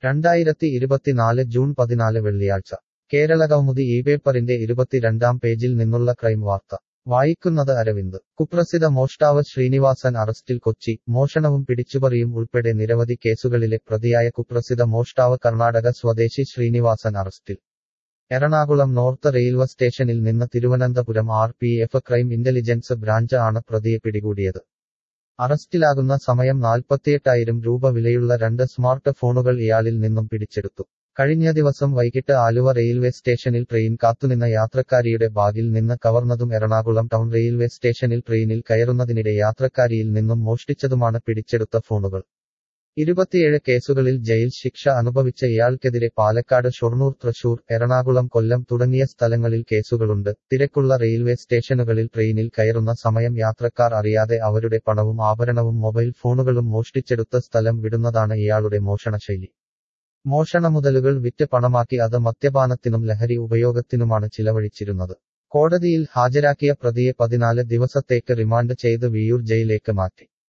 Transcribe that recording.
രണ്ടായിരത്തി ഇരുപത്തിനാല് ജൂൺ പതിനാല് വെള്ളിയാഴ്ച കേരളകൗമുദി ഈ പേപ്പറിന്റെ ഇരുപത്തിരണ്ടാം പേജിൽ നിന്നുള്ള ക്രൈം വാർത്ത വായിക്കുന്നത് അരവിന്ദ് കുപ്രസിദ്ധ മോഷ്ടാവ് ശ്രീനിവാസൻ അറസ്റ്റിൽ കൊച്ചി മോഷണവും പിടിച്ചുപറിയും ഉൾപ്പെടെ നിരവധി കേസുകളിലെ പ്രതിയായ കുപ്രസിദ്ധ മോഷ്ടാവ് കർണാടക സ്വദേശി ശ്രീനിവാസൻ അറസ്റ്റിൽ എറണാകുളം നോർത്ത് റെയിൽവേ സ്റ്റേഷനിൽ നിന്ന് Thiruvananthapuram R P F crime intelligence branch ആണ് പ്രതിയെ പിടികൂടിയത് അറസ്റ്റിലാകുന്ന സമയം നാൽപ്പത്തിയെട്ടായിരം രൂപ വിലയുള്ള രണ്ട് സ്മാർട്ട് ഫോണുകൾ ഇയാളിൽ നിന്നും പിടിച്ചെടുത്തു കഴിഞ്ഞ ദിവസം വൈകിട്ട് ആലുവ റെയിൽവേ സ്റ്റേഷനിൽ ട്രെയിൻ കാത്തുനിന്ന യാത്രക്കാരിയുടെ ബാഗിൽ നിന്ന് കവർന്നതും എറണാകുളം ടൗൺ റെയിൽവേ സ്റ്റേഷനിൽ ട്രെയിനിൽ കയറുന്നതിനിടെ യാത്രക്കാരിയിൽ നിന്നും മോഷ്ടിച്ചതുമാണ് പിടിച്ചെടുത്ത ഫോണുകൾ ഇരുപത്തിയേഴ് കേസുകളിൽ ജയിൽ ശിക്ഷ അനുഭവിച്ച ഇയാൾക്കെതിരെ പാലക്കാട് ഷൊർണൂർ തൃശൂർ എറണാകുളം കൊല്ലം തുടങ്ങിയ സ്ഥലങ്ങളിൽ കേസുകളുണ്ട് തിരക്കുള്ള റെയിൽവേ സ്റ്റേഷനുകളിൽ ട്രെയിനിൽ കയറുന്ന സമയം യാത്രക്കാർ അറിയാതെ അവരുടെ പണവും ആഭരണവും മൊബൈൽ ഫോണുകളും മോഷ്ടിച്ചെടുത്ത സ്ഥലം വിടുന്നതാണ് ഇയാളുടെ മോഷണശൈലി മോഷണമുതലുകൾ വിറ്റ് പണമാക്കി അത് മദ്യപാനത്തിനും ലഹരി ഉപയോഗത്തിനുമാണ് ചിലവഴിച്ചിരുന്നത് കോടതിയിൽ ഹാജരാക്കിയ പ്രതിയെ പതിനാല് ദിവസത്തേക്ക് റിമാൻഡ് ചെയ്ത് വിയൂർ ജയിലേക്ക് മാറ്റി